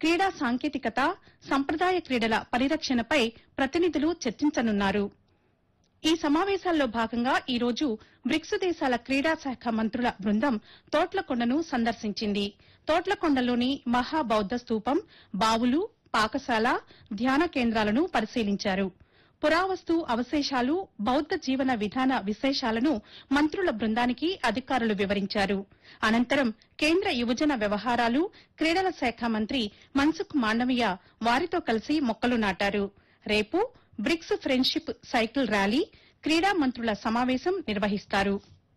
క్రీడా సాంకేతికత సంప్రదాయ క్రీడల పరిరక్షణపై ప్రతినిధులు చర్చించనున్నారు ఈ సమావేశాల్లో భాగంగా ఈ రోజు బ్రిక్స్ దేశాల క్రీడా శాఖ మంత్రుల బృందం తోట్లకొండను సందర్శించింది తోట్లకొండలోని మహాబౌద్ధ స్తూపం బావులు పాకశాల ధ్యాన కేంద్రాలను పరిశీలించారు పురావస్తు అవశేషాలు బౌద్ధ జీవన విధాన విశేషాలను మంత్రుల బృందానికి అధికారులు వివరించారు అనంతరం కేంద్ర యువజన వ్యవహారాలు క్రీడల శాఖ మంత్రి మన్సుఖ్ మాండవీయ వారితో కలిసి మొక్కలు నాటారు రేపు బ్రిక్స్ ఫ్రెండ్షిప్ సైకిల్ ర్యాలీ క్రీడా మంత్రుల సమావేశం నిర్వహిస్తారు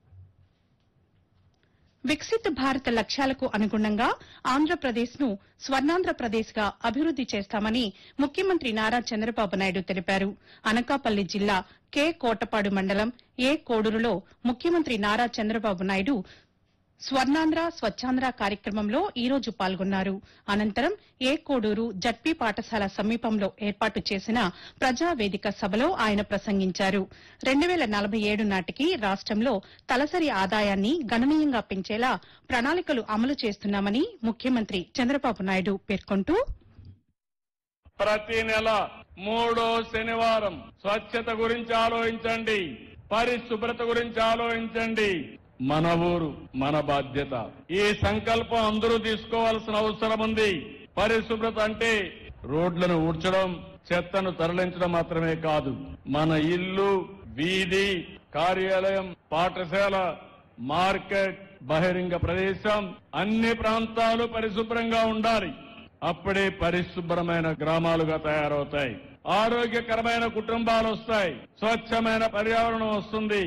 వికసిత్ భారత్ లక్ష్యాలకు అనుగుణంగా ఆంధ్రప్రదేశ్ ను స్వర్ణాంధ్రప్రదేశ్ గా అభివృద్ది చేస్తామని ముఖ్యమంత్రి నారా చంద్రబాబు నాయుడు తెలిపారు అనకాపల్లి జిల్లా కె కోటపాడు మండలం ఏ కోడూరులో ముఖ్యమంత్రి నారా చంద్రబాబు నాయుడు స్వర్ణాంధ్ర స్వచ్ఛాంధ్ర కార్యక్రమంలో ఈ రోజు పాల్గొన్నారు అనంతరం ఏ కోడూరు జడ్పీ పాఠశాల సమీపంలో ఏర్పాటు చేసిన ప్రజావేదిక సభలో ఆయన ప్రసంగించారు రెండు వేల నలభై ఏడు నాటికి రాష్టంలో తలసరి ఆదాయాన్ని గణనీయంగా పెంచేలా ప్రణాళికలు అమలు చేస్తున్నామని ముఖ్యమంత్రి చంద్రబాబు నాయుడు పేర్కొంటూ ప్రతి నెల మూడో శనివారం స్వచ్ఛత గురించి ఆలోచించండి పరిశుభ్రత గురించి ఆలోచించండి మన ఊరు మన బాధ్యత ఈ సంకల్పం అందరూ తీసుకోవాల్సిన అవసరం ఉంది పరిశుభ్రత అంటే రోడ్లను ఊడ్చడం చెత్తను తరలించడం మాత్రమే కాదు మన ఇల్లు వీధి కార్యాలయం పాఠశాల మార్కెట్ బహిరంగ ప్రదేశం అన్ని ప్రాంతాలు పరిశుభ్రంగా ఉండాలి అప్పుడే పరిశుభ్రమైన గ్రామాలుగా తయారవుతాయి ఆరోగ్యకరమైన కుటుంబాలు వస్తాయి స్వచ్ఛమైన పర్యావరణం వస్తుంది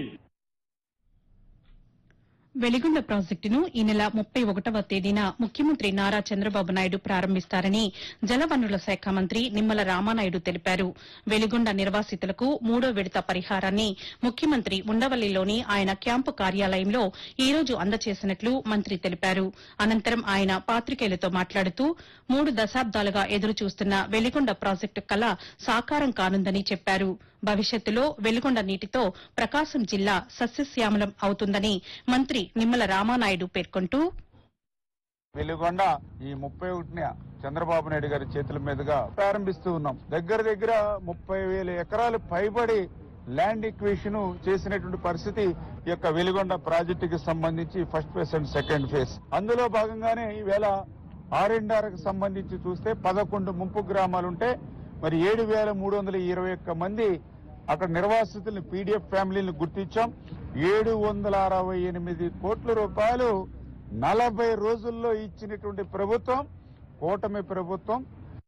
వెలిగొండ ప్రాజెక్టును ఈ నెల ముప్పై ఒకటవ తేదీన ముఖ్యమంత్రి నారా చంద్రబాబు నాయుడు ప్రారంభిస్తారని జలవనరుల శాఖ మంత్రి నిమ్మల రామానాయుడు తెలిపారు వెలిగొండ నిర్వాసితులకు మూడో విడత పరిహారాన్ని ముఖ్యమంత్రి ఉండవల్లిలోని ఆయన క్యాంపు కార్యాలయంలో ఈ రోజు అందజేసినట్లు మంత్రి తెలిపారు అనంతరం ఆయన పాతికేయులతో మాట్లాడుతూ మూడు దశాబ్దాలుగా ఎదురుచూస్తున్న వెలిగొండ ప్రాజెక్టు కల సాకారం కానుందని చెప్పారు భవిష్యత్తులో వెలుగొండ నీటితో ప్రకాశం జిల్లా సస్యశ్యామలం అవుతుందని మంత్రి నిమ్మల రామానాయుడు పేర్కొంటూ వెలుగొండ ఈ ముప్పై ఒకటిన చంద్రబాబు నాయుడు గారి చేతుల మీదుగా ప్రారంభిస్తూ ఉన్నాం దగ్గర దగ్గర ముప్పై వేల ఎకరాలు పైబడి ల్యాండ్ ఈక్వేషన్ చేసినటువంటి పరిస్థితి ఈ యొక్క వెలుగొండ ప్రాజెక్టుకి సంబంధించి first phase and second phase అందులో భాగంగానే ఈవేళ ఆర్ అండ్ ఆర్ కి సంబంధించి చూస్తే పదకొండు ముంపు గ్రామాలుంటే మరి ఏడు వేల మూడు వందల ఇరవై ఒక్క మంది అక్కడ నిర్వాసితుల్ని పీడిఎఫ్ ఫ్యామిలీని గుర్తించాం ఏడు వందల అరవై ఎనిమిది కోట్ల రూపాయలు నలభై రోజుల్లో ఇచ్చినటువంటి ప్రభుత్వం కూటమి ప్రభుత్వం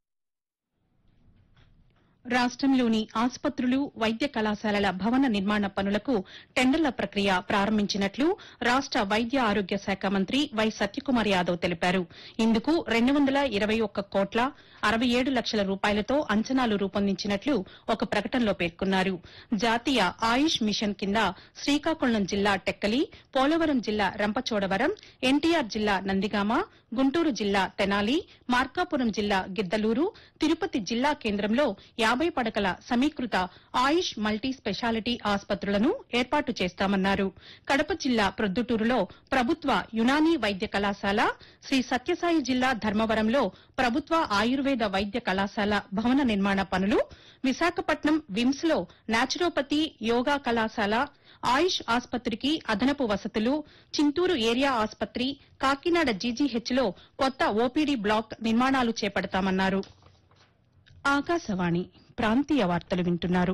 రాష్టంలోని ఆసుపత్రులు వైద్య కళాశాలల భవన నిర్మాణ పనులకు టెండర్ల ప్రక్రియ ప్రారంభించినట్లు రాష్ట వైద్య ఆరోగ్య శాఖ మంత్రి వై సత్యకుమార్ యాదవ్ తెలిపారు ఇందుకు రెండు వందల ఇరవై ఒక్క కోట్ల అరవై ఏడు లక్షల రూపాయలతో అంచనాలు రూపొందించినట్లు ఒక ప్రకటనలో పేర్కొన్నారు జాతీయ ఆయుష్ మిషన్ కింద శ్రీకాకుళం జిల్లా టెక్కలి పోలవరం జిల్లా రంపచోడవరం ఎన్టీఆర్ జిల్లా నందిగామ గుంటూరు జిల్లా తెనాలి మార్కాపురం జిల్లా గిద్దలూరు తిరుపతి జిల్లా కేంద్రంలో యాబై పడకల సమీకృత ఆయుష్ మల్టీ స్పెషాలిటీ ఆసుపత్రులను ఏర్పాటు చేస్తామన్నారు కడప జిల్లా ప్రొద్దుటూరులో ప్రభుత్వ యునానీ వైద్య కళాశాల శ్రీ సత్యసాయి జిల్లా ధర్మవరంలో ప్రభుత్వ ఆయుర్వేద వైద్య కళాశాల భవన నిర్మాణ పనులు విశాఖపట్నం విమ్స్ లో నాచురోపతి యోగా కళాశాల ఆయుష్ ఆసుపత్రికి అదనపు వసతులు చింతూరు ఏరియా ఆసుపత్రి కాకినాడ జీజీహెచ్ లో కొత్త ఓపీడీ బ్లాక్ నిర్మాణాలు చేపడతామన్నారు ఆకాశవాణి ప్రాంతీయ వార్తలు వింటున్నారు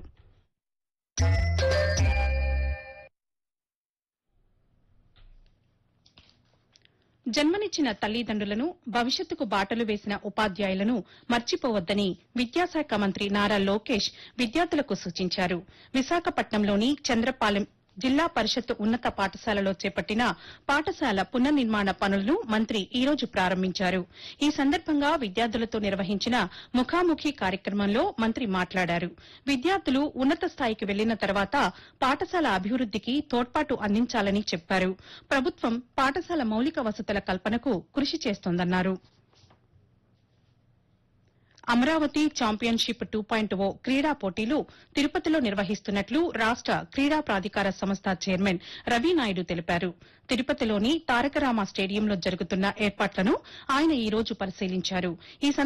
జన్మనిచ్చిన తల్లిదండ్రులను భవిష్యత్తుకు బాటలు వేసిన ఉపాధ్యాయులను మర్చిపోవద్దని విద్యాశాఖ మంత్రి నారా లోకేష్ విద్యార్థులకు సూచించారు విశాఖపట్నంలోని చంద్రపాలెం జిల్లా పరిషత్ ఉన్నత పాఠశాలలో చేపట్టిన పాఠశాల పునర్నిర్మాణ పనులను మంత్రి ఈ రోజు ప్రారంభించారు ఈ సందర్భంగా విద్యార్థులతో నిర్వహించిన ముఖాముఖి కార్యక్రమంలో మంత్రి మాట్లాడారు విద్యార్థులు ఉన్నత స్థాయికి వెళ్లిన తర్వాత పాఠశాల అభివృద్దికి తోడ్పాటు అందించాలని చెప్పారు ప్రభుత్వం పాఠశాల మౌలిక వసతుల కల్పనకు కృషి చేస్తోందన్నారు Amaravati championship two point O క్రీడా పోటీలు తిరుపతిలో నిర్వహిస్తున్నట్లు రాష్ట క్రీడా ప్రాధికార సంస్థ చైర్మన్ రవినాయుడు తెలిపారు తిరుపతిలోని తారకరామ స్టేడియంలో జరుగుతున్న ఏర్పాట్లను ఆయన ఈ రోజు పరిశీలించారు ఈ